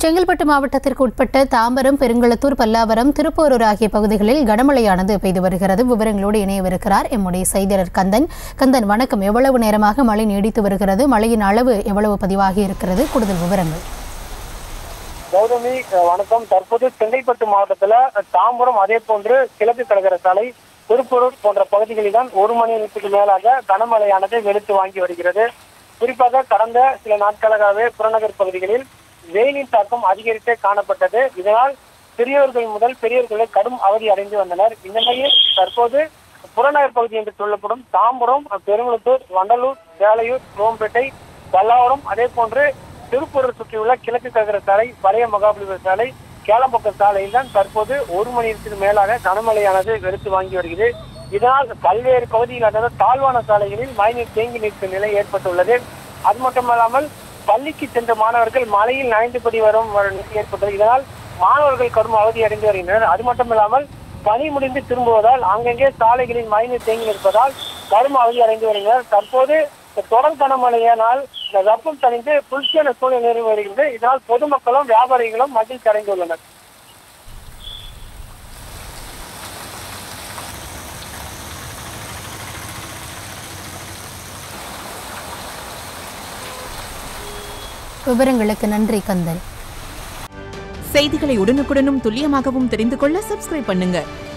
செங்கல்பட்டு மாவட்டத்திற்கு உட்பட்ட தாம்பரம் பெருங்குளத்தூர் பல்லாவரம் திருப்போரூர் ஆகிய பகுதிகளில் கனமழையானது பெய்து வருகிறது விவரங்களோடு இணையவிருக்கிறார் எம்முடைய செய்தியாளர் கந்தன் கந்தன் வணக்கம் எவ்வளவு நேரமாக மழை நீடித்து வருகிறது மழையின் அளவு எவ்வளவு பதிவாகி இருக்கிறது கூடுதல் விவரங்கள் கௌதமி அஹ், வணக்கம் தற்போது செங்கல்பட்டு மாவட்டத்துல அஹ், தாம்பரம் அதே போன்று கிழக்கு கடற்கரை சாலை திருப்பூரூர் போன்ற பகுதிகளில் தான் ஒரு மணி நேரத்துக்கு மேலாக கனமழையானது வெளுத்து வாங்கி வருகிறது குறிப்பாக கடந்த சில நாட்களாகவே புறநகர் பகுதிகளில் வெயிலின் தாக்கம் அதிகரித்தே காணப்பட்டது இதனால் சிறியவர்கள் முதல் பெரியவர்களை கடும் அவதி அடைந்து வந்தனர் இந்த நிலையில் தற்போது புறநகர் பகுதி என்று சொல்லப்படும் தாம்பரம் பெருங்குளத்தூர் வண்டலூர் சேலையூர் குரோம்பேட்டை பல்லாவரம் அதே போன்று திருப்பூரை சுற்றியுள்ள கிழக்கு கடற்கரை சாலை பழைய மகாபலிபுரம் சாலை கேளம்பக்கம் சாலையில் தான் தற்போது ஒரு மணி நேரத்துக்கு மேலாக கனமழையானது வெறுத்து வாங்கி வருகிறது இதனால் பல்வேறு பகுதியில் அதாவது தாழ்வான சாலைகளில் மழைநீர் தேங்கி நிற்கும் நிலை ஏற்பட்டுள்ளது அது மட்டுமல்லாமல் பள்ளிக்கு சென்ற மாணவர்கள் மழையில் நனைந்தபடி வரும் வரும் நிலை ஏற்பட்டது இதனால் மாணவர்கள் கடும் அவதி அடைந்து வருகின்றனர் அது மட்டுமில்லாமல் பணி முடிந்து திரும்புவதால் அங்கங்கே சாலைகளில் மழைநீர் தேங்கி நிற்பதால் கடும் அவதி அடைந்து வருகின்றனர் தற்போது இந்த தொடர் கனமழையினால் இந்த வெப்பம் தணிந்து குளிர்ச்சியான சூழ்நிலை நிலவி வருகிறது இதனால் பொதுமக்களும் வியாபாரிகளும் மகிழ்ச்சி அடைந்துள்ளனர் விவரங்களுக்கு நன்றி கந்தன் செய்திகளை உடனுக்குடனும் துல்லியமாகவும் தெரிந்து கொள்ள சப்ஸ்கிரைப் பண்ணுங்க